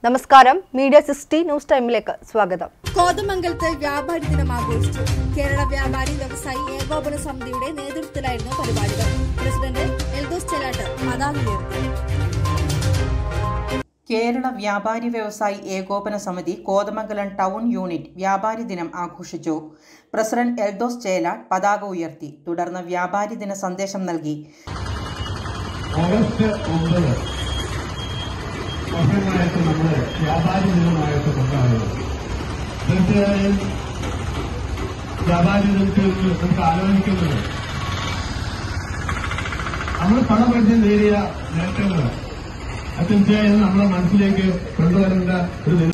നമസ്കാരം media sixty news ടൈമിലേക്ക് സ്വാഗതം കോതമംഗലത്ത് വ്യാപാരി ദിനം ആഘോഷിച്ചു കേരള വ്യാപാരി വ്യവസായി ഏകോപന സമിതിയുടെ നേതൃത്വത്തിലായിരുന്നു പരിപാടികൾ പ്രസിഡന്റ് എൽദോസ് ചെലാട്ട് പതാക ഉയർത്തി കേരള വ്യാപാരി വ്യവസായി ഏകോപന സമിതി കോതമംഗലം ടൗൺ യൂണിറ്റ് വ്യാപാരി ദിനം ആഘോഷിച്ചു പ്രസിഡന്റ് എൽദോസ് ചേലാട്ട് പതാക ഉയർത്തി തുടർന്ന് വ്യാപാരി ദിന സന്ദേശം നൽകി ഓഗസ്റ്റ് ഒമ്പത് വർഷങ്ങളായിട്ട് നമ്മൾ വ്യാപാരി ദിനമായിട്ട് കൊണ്ടാടുന്നത് തീർച്ചയായും വ്യാപാരി ദിനത്തിൽ നമുക്ക് ആലോചിക്കുന്നത് നമ്മൾ പണപരിധി നേടിയ നേട്ടങ്ങൾ അത് തീർച്ചയായും നമ്മുടെ മനസ്സിലേക്ക് കൊണ്ടുവരേണ്ട ഒരു ദിനം